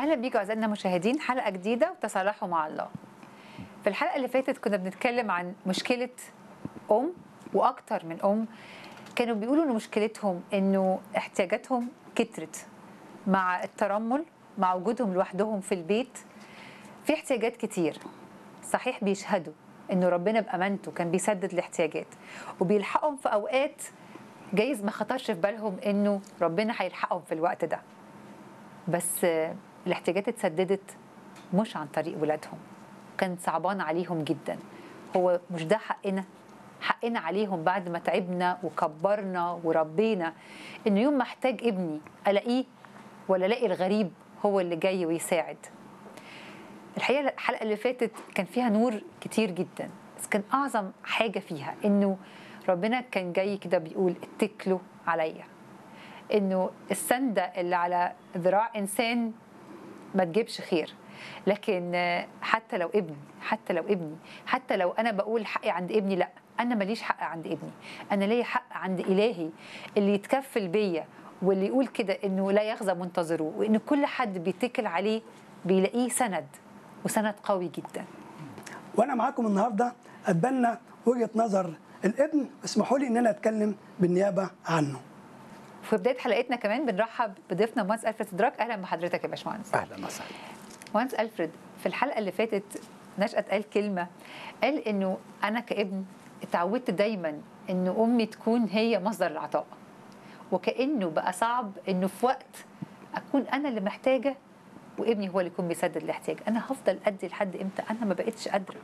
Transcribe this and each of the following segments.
اهلا بيكم اعزائنا المشاهدين حلقه جديده وتصالحوا مع الله في الحلقه اللي فاتت كنا بنتكلم عن مشكله ام واكتر من ام كانوا بيقولوا ان مشكلتهم انه احتياجاتهم كترت مع الترمل مع وجودهم لوحدهم في البيت في احتياجات كتير صحيح بيشهدوا انه ربنا بامانته كان بيسدد الاحتياجات وبيلحقهم في اوقات جايز ما خطرش في بالهم انه ربنا هيلحقهم في الوقت ده بس آه، الاحتياجات اتسددت مش عن طريق ولادهم كان صعبان عليهم جدا هو مش ده حقنا حقنا عليهم بعد ما تعبنا وكبرنا وربينا انه يوم ما احتاج ابني الاقيه ولا الاقي الغريب هو اللي جاي ويساعد الحقيقه الحلقه اللي فاتت كان فيها نور كتير جدا بس كان اعظم حاجه فيها انه ربنا كان جاي كده بيقول اتكلوا عليا انه السنده اللي على ذراع انسان ما تجيبش خير لكن آه، حتى لو ابني حتى لو ابني حتى لو انا بقول حقي عند ابني لا انا ماليش حق عند ابني انا ليا حق عند الهي اللي يتكفل بيا واللي يقول كده انه لا يخزى منتظره وان كل حد بيتكل عليه بيلاقيه سند وسند قوي جدا وانا معاكم النهارده اتبنى وجهه نظر الابن اسمحوا لي ان انا اتكلم بالنيابه عنه في بدايه حلقتنا كمان بنرحب بضيفنا مهندس الفريد ادراك اهلا بحضرتك يا باشمهندس اهلا وسهلا مهندس الفريد في الحلقه اللي فاتت نشأت قال كلمه قال انه انا كابن اتعودت دايما ان امي تكون هي مصدر العطاء وكانه بقى صعب انه في وقت اكون انا اللي محتاجه وابني هو اللي يكون بيسدد الاحتياج انا هفضل ادي لحد امتى انا ما بقتش قادره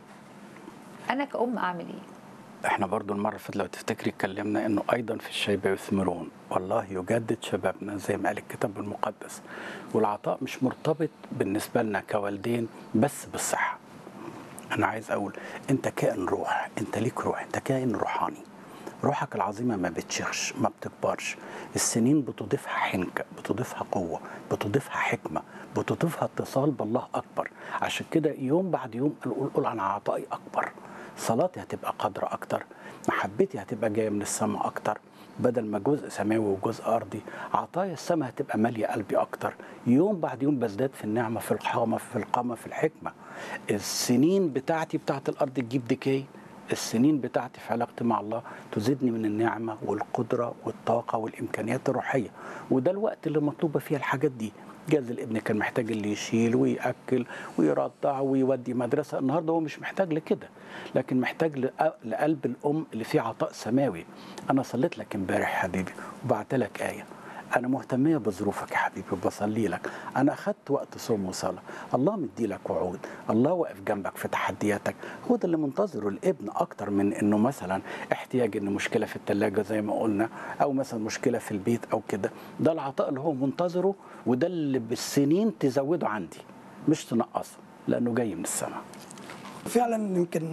انا كأم اعمل ايه احنا برضو المره اللي فاتت لو تفتكري اتكلمنا انه ايضا في الشيب يثمرون والله يجدد شبابنا زي ما قال الكتاب المقدس والعطاء مش مرتبط بالنسبه لنا كوالدين بس بالصحه انا عايز اقول انت كائن روح انت ليك روح انت كائن روحاني روحك العظيمه ما بتشيخش ما بتكبرش السنين بتضيفها حنكه بتضيفها قوه بتضيفها حكمه بتضيفها اتصال بالله اكبر عشان كده يوم بعد يوم نقول قول انا عطائي اكبر صلاتي هتبقى قادره اكتر محبتي هتبقى جايه من السماء اكتر بدل ما جزء سماوي وجزء ارضي عطايا السماء هتبقى ماليه قلبي اكتر يوم بعد يوم بزداد في النعمه في القامه في القامه في الحكمه السنين بتاعتي بتاعت الارض تجيب ديكي السنين بتاعتي في علاقتي مع الله تزيدني من النعمة والقدرة والطاقة والإمكانيات الروحية وده الوقت اللي مطلوبة فيه الحاجات دي جاز الابن كان محتاج اللي يشيل ويأكل ويرضع ويودي مدرسة النهاردة هو مش محتاج لكده لكن محتاج لق- لقلب الأم اللي فيه عطاء سماوي أنا صليت لك امبارح حبيبي وبعت لك آية أنا مهتمية بظروفك يا حبيبي وبصلي لك أنا أخدت وقت صوم وصلاة الله مدي لك وعود الله واقف جنبك في تحدياتك هو ده اللي منتظره الابن أكتر من إنه مثلا احتياج إن مشكلة في الثلاجة زي ما قلنا أو مثلا مشكلة في البيت أو كده ده العطاء اللي هو منتظره وده اللي بالسنين تزوده عندي مش تنقصه لأنه جاي من السماء فعلا يمكن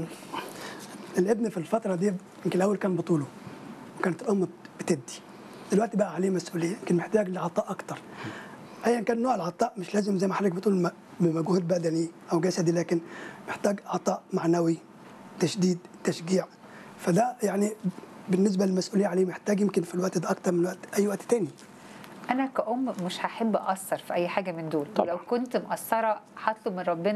الابن في الفتره دي يمكن الاول كان بطوله وكانت الام بتدي دلوقتي بقى عليه مسؤوليه يمكن محتاج لعطاء اكتر ايا كان نوع العطاء مش لازم زي ما حضرتك بتقول م- بمجهود بدني او جسدي لكن محتاج عطاء معنوي تشديد تشجيع فده يعني بالنسبه للمسؤوليه عليه محتاج يمكن في الوقت ده اكتر من وقت اي وقت تاني انا كأم مش هحب اقصر في اي حاجه من دول طبعاً. ولو كنت مقصره هطلب من ربنا